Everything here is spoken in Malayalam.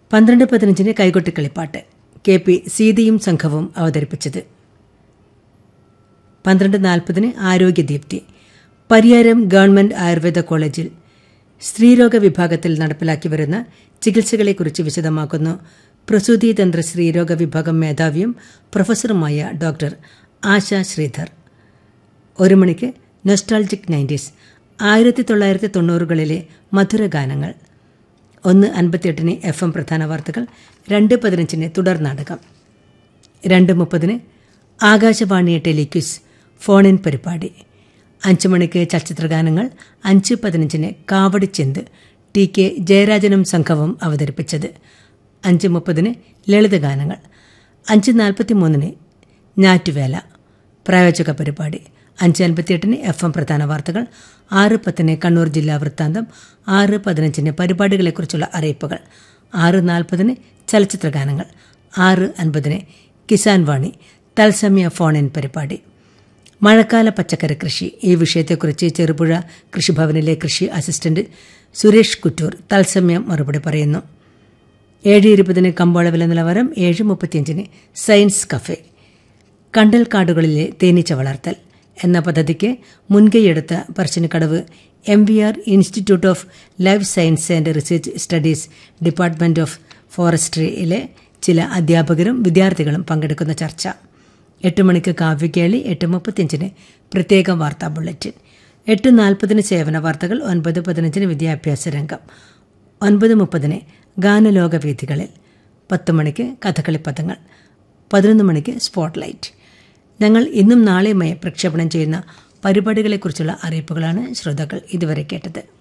പന്ത്രണ്ട് പതിനഞ്ചിന് കൈകൊട്ടിക്കളിപ്പാട്ട് കെ പി സീതയും സംഘവും അവതരിപ്പിച്ചത് പന്ത്രണ്ട് നാൽപ്പതിന് ആരോഗ്യദീപ്തി പരിയാരം ഗവൺമെന്റ് ആയുർവേദ കോളേജിൽ സ്ത്രീരോഗ വിഭാഗത്തിൽ നടപ്പിലാക്കി വരുന്ന ചികിത്സകളെക്കുറിച്ച് വിശദമാക്കുന്നു പ്രസൂതിതന്ത്ര സ്ത്രീരോഗ വിഭാഗം മേധാവിയും പ്രൊഫസറുമായ ഡോക്ടർ ആശ ശ്രീധർ ഒരു മണിക്ക് നൊസ്റ്റാൾജിക് നയൻറ്റീസ് ആയിരത്തി തൊള്ളായിരത്തി തൊണ്ണൂറുകളിലെ മധുരഗാനങ്ങൾ ഒന്ന് അൻപത്തിയെട്ടിന് എഫ് എം പ്രധാന വാർത്തകൾ രണ്ട് പതിനഞ്ചിന് തുടർ നാടകം രണ്ട് മുപ്പതിന് ആകാശവാണി ടെലിക്വിസ് ഫോൺ ഇൻ പരിപാടി അഞ്ച് മണിക്ക് ചലച്ചിത്രഗാനങ്ങൾ അഞ്ച് പതിനഞ്ചിന് കാവടിച്ചെന്ത് ടി കെ ജയരാജനും സംഘവും അവതരിപ്പിച്ചത് അഞ്ച് മുപ്പതിന് ലളിതഗാനങ്ങൾ അഞ്ച് നാൽപ്പത്തി മൂന്നിന് ഞാറ്റുവേല പ്രായോജക പരിപാടി അഞ്ച് അൻപത്തിയെട്ടിന് എഫ് എം പ്രധാന വാർത്തകൾ ആറ് പത്തിന് കണ്ണൂർ ജില്ലാ വൃത്താന്തം ആറ് പതിനഞ്ചിന് പരിപാടികളെക്കുറിച്ചുള്ള അറിയിപ്പുകൾ ആറ് നാൽപ്പതിന് ചലച്ചിത്രഗാനങ്ങൾ ആറ് അൻപതിന് കിസാൻ വാണി തത്സമയ ഫോൺ ഇൻ പരിപാടി മഴക്കാല പച്ചക്കറി കൃഷി ഈ വിഷയത്തെക്കുറിച്ച് ചെറുപുഴ കൃഷിഭവനിലെ കൃഷി അസിസ്റ്റന്റ് സുരേഷ് കുറ്റൂർ തത്സമയം മറുപടി പറയുന്നു ഏഴ് ഇരുപതിന് കമ്പോള വില നിലവാരം ഏഴ് മുപ്പത്തിയഞ്ചിന് സയൻസ് കഫേ കണ്ടൽക്കാടുകളിലെ തേനീച്ച വളർത്തൽ എന്ന പദ്ധതിക്ക് മുൻകൈയെടുത്ത Parassinikkadavu M V R institute of life science and research studies department of ഫോറസ്ട്രിയിലെ ചില അധ്യാപകരും വിദ്യാർത്ഥികളും പങ്കെടുക്കുന്ന ചർച്ച എട്ട് മണിക്ക് കാവ്യകേളി എട്ട് മുപ്പത്തിയഞ്ചിന് പ്രത്യേക വാർത്താ ബുള്ളറ്റിൻ എട്ട് നാൽപ്പതിന് സേവന വാർത്തകൾ ഒൻപത് പതിനഞ്ചിന് വിദ്യാഭ്യാസ രംഗം ഒൻപത് മുപ്പതിന് ഗാനലോകവേദികളിൽ പത്ത് മണിക്ക് കഥകളിപ്പദങ്ങൾ പതിനൊന്ന് മണിക്ക് സ്പോട്ട്ലൈറ്റ് ഞങ്ങൾ ഇന്നും നാളെയുമായി പ്രക്ഷേപണം ചെയ്യുന്ന പരിപാടികളെക്കുറിച്ചുള്ള അറിയിപ്പുകളാണ് ശ്രോതാക്കൾ ഇതുവരെ കേട്ടത്